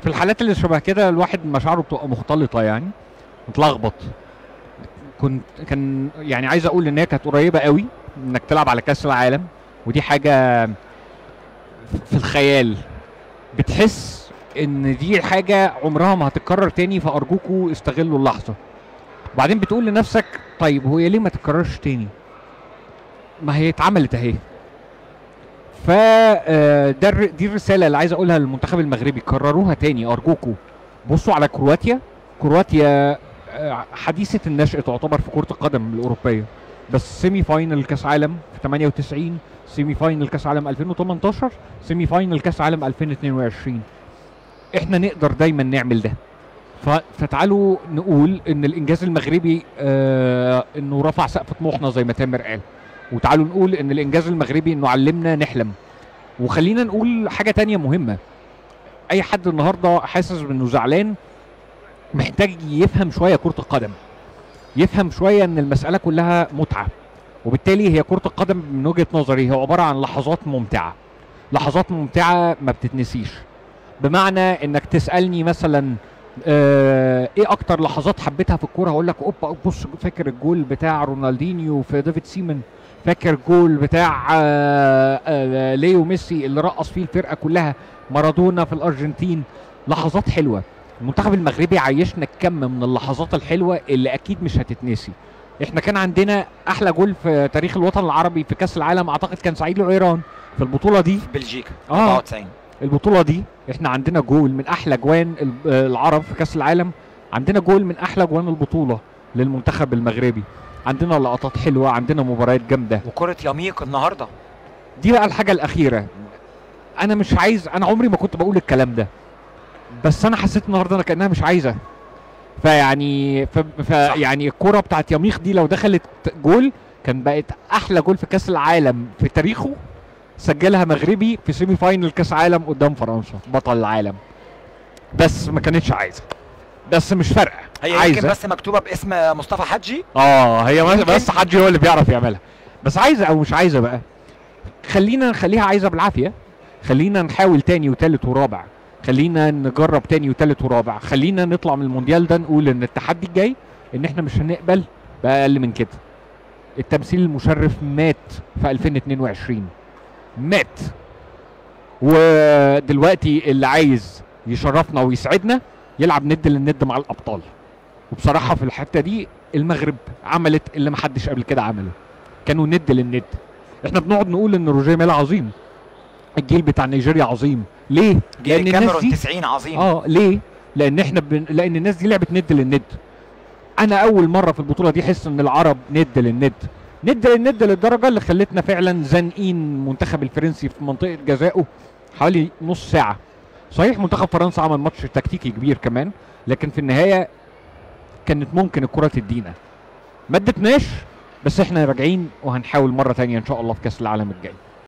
في الحالات اللي شبه كده الواحد مشاعره بتبقى مختلطه يعني متلخبط كنت كان يعني عايز اقول ان هي كانت قريبه قوي انك تلعب على كاس العالم ودي حاجه في الخيال بتحس ان دي حاجه عمرها ما هتتكرر تاني فارجوكوا استغلوا اللحظه وبعدين بتقول لنفسك طيب هو ليه ما تتكررش تاني ما هي اتعملت اهي ف آه، ده الر- دي الرساله اللي عايز اقولها للمنتخب المغربي كرروها تاني ارجوكوا بصوا على كرواتيا كرواتيا آه، حديثه النشأ تعتبر في كره القدم الاوروبيه بس سيمي فاينل كاس عالم في 98 سيمي فاينل كاس عالم 2018 سيمي فاينل كاس عالم 2022 احنا نقدر دايما نعمل ده ف- فتعالوا نقول ان الانجاز المغربي آه انه رفع سقف طموحنا زي ما تامر قال وتعالوا نقول ان الانجاز المغربي انه علمنا نحلم وخلينا نقول حاجه تانية مهمه اي حد النهارده حاسس انه زعلان محتاج يفهم شويه كره القدم يفهم شويه ان المساله كلها متعه وبالتالي هي كره القدم من وجهه نظري هي عباره عن لحظات ممتعه لحظات ممتعه ما بتتنسيش بمعنى انك تسالني مثلا آه ايه اكتر لحظات حبيتها في الكوره هقول لك اوبا بص فاكر الجول بتاع رونالدينيو في ديفيد سيمن فاكر الجول بتاع آه آه ليو ميسي اللي رقص فيه الفرقه كلها مارادونا في الارجنتين لحظات حلوه المنتخب المغربي عايشنا كم من اللحظات الحلوه اللي اكيد مش هتتنسي احنا كان عندنا احلى جول في تاريخ الوطن العربي في كاس العالم اعتقد كان سعيد العيران في البطوله دي في بلجيكا آه. 94 البطوله دي احنا عندنا جول من احلى جوان ال- آه، العرب في كاس العالم عندنا جول من احلى جوان البطوله للمنتخب المغربي عندنا لقطات حلوه عندنا مباريات جامده وكرة يميق النهارده دي بقى الحاجه الاخيره انا مش عايز انا عمري ما كنت بقول الكلام ده بس انا حسيت النهارده انا كانها مش عايزه فيعني ف... ف... صح. يعني الكره بتاعت يميخ دي لو دخلت جول كان بقت احلى جول في كاس العالم في تاريخه سجلها مغربي في سيمي فاينل كاس عالم قدام فرنسا بطل العالم بس ما كانتش عايزه بس مش فارقه هي يمكن عايزه بس مكتوبه باسم مصطفى حجي اه هي بس- يمكن. بس حد هو اللي بيعرف يعملها بس عايزه او مش عايزه بقى خلينا نخليها عايزه بالعافيه خلينا نحاول تاني وتالت ورابع خلينا نجرب تاني وتالت ورابع خلينا نطلع من المونديال ده نقول ان التحدي الجاي ان احنا مش هنقبل باقل من كده التمثيل المشرف مات في 2022 مات ودلوقتي اللي عايز يشرفنا ويسعدنا يلعب ند للند مع الابطال وبصراحه في الحته دي المغرب عملت اللي محدش قبل كده عمله كانوا ند للند احنا بنقعد نقول ان روجيه ميلا عظيم الجيل بتاع نيجيريا عظيم ليه جيل لان الناس الكاميرون دي 90 عظيم اه ليه لان احنا بن... لان الناس دي لعبت ند للند انا اول مره في البطوله دي احس ان العرب ند للند ند للند للدرجه اللي خلتنا فعلا زانقين المنتخب الفرنسي في منطقه جزائه حوالي نص ساعه صحيح منتخب فرنسا عمل ماتش تكتيكي كبير كمان لكن في النهايه كانت ممكن الكره تدينا ما ادتناش بس احنا راجعين وهنحاول مره تانية ان شاء الله في كاس العالم الجاي